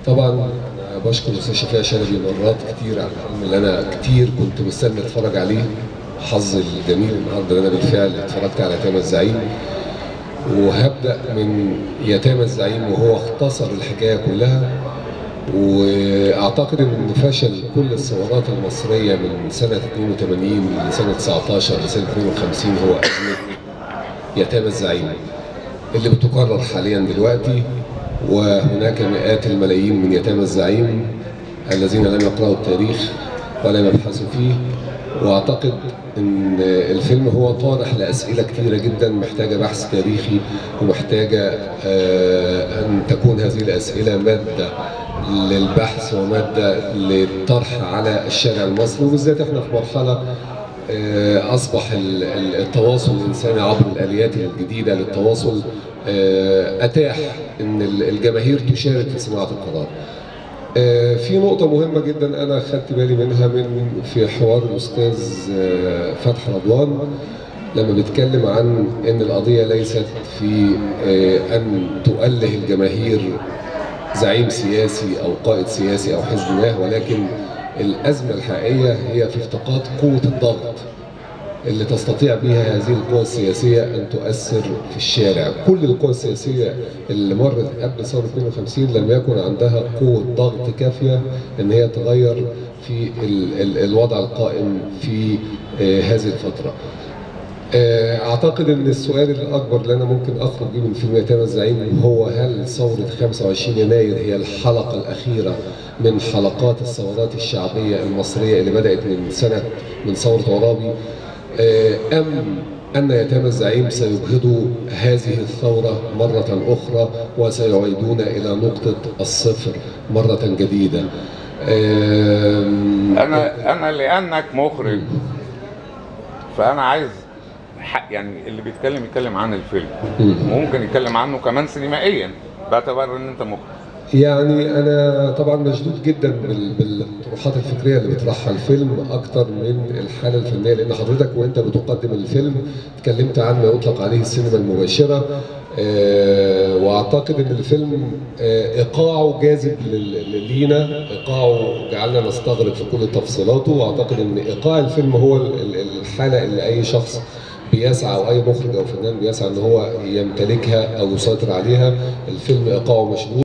طبعا انا بشكر الاستاذ شفيع شلبي مرات كتير على الفيلم اللي انا كتير كنت مستني اتفرج عليه حظي الجميل النهارده ان انا بالفعل اتفرجت على يتامى الزعيم وهبدا من يتامى الزعيم وهو اختصر الحكايه كلها واعتقد ان فشل كل الثورات المصريه من سنه 82 لسنه 19 لسنه 52 هو ازمه يتامى الزعيم اللي بتكرر حاليا دلوقتي وهناك مئات الملايين من يتامى الزعيم الذين لم يقرأوا التاريخ ولم يبحثوا فيه واعتقد ان الفيلم هو طارح لاسئله كثيره جدا محتاجه بحث تاريخي ومحتاجه آه، ان تكون هذه الاسئله ماده للبحث وماده للطرح على الشارع المصري وبالذات احنا في مرحله آه، اصبح ال- ال- التواصل الانساني عبر الاليات الجديده للتواصل آه، اتاح ان ال- الجماهير تشارك في صناعه القرار. آه، في نقطة مهمة جدا أنا خدت بالي منها من في حوار الأستاذ آه، فتحي رضوان لما بيتكلم عن أن القضية ليست في آه، أن تؤله الجماهير زعيم سياسي أو قائد سياسي أو حزب ما ولكن الأزمة الحقيقية هي في افتقاد قوة الضغط اللي تستطيع بها هذه القوى السياسية أن تؤثر في الشارع كل القوى السياسية اللي مرت قبل ثورة 52 لم يكن عندها قوة ضغط كافية أن هي تغير في ال ال الوضع القائم في آه هذه الفترة آه، اعتقد ان السؤال الاكبر اللي انا ممكن اخرج بيه من فيلم يتامى الزعيم هو هل ثوره 25 يناير هي الحلقه الاخيره من حلقات الثورات الشعبيه المصريه اللي بدات من سنه من ثوره عرابي آه، ام ان يتامى الزعيم سيجهدوا هذه الثوره مره اخرى وسيعيدون الى نقطه الصفر مره جديده آم، انا انا لانك مخرج فانا عايز ح- يعني اللي بيتكلم يتكلم عن الفيلم مم. ممكن يتكلم عنه كمان سينمائيا باعتبار ان انت مخرج يعني انا طبعا مشدود جدا بال- بالطروحات الفكريه اللي بيطرحها الفيلم اكتر من الحاله الفنيه لان حضرتك وانت بتقدم الفيلم اتكلمت عن ما يطلق عليه السينما المباشره آه، واعتقد ان الفيلم آه، ايقاعه جاذب لل- لينا ايقاعه جعلنا نستغرق في كل تفصيلاته واعتقد ان ايقاع الفيلم هو ال- ال- الحاله اللي اي شخص بيسعى او اي مخرج او فنان بيسعى ان هو يمتلكها او يسيطر عليها الفيلم ايقاعه مشدود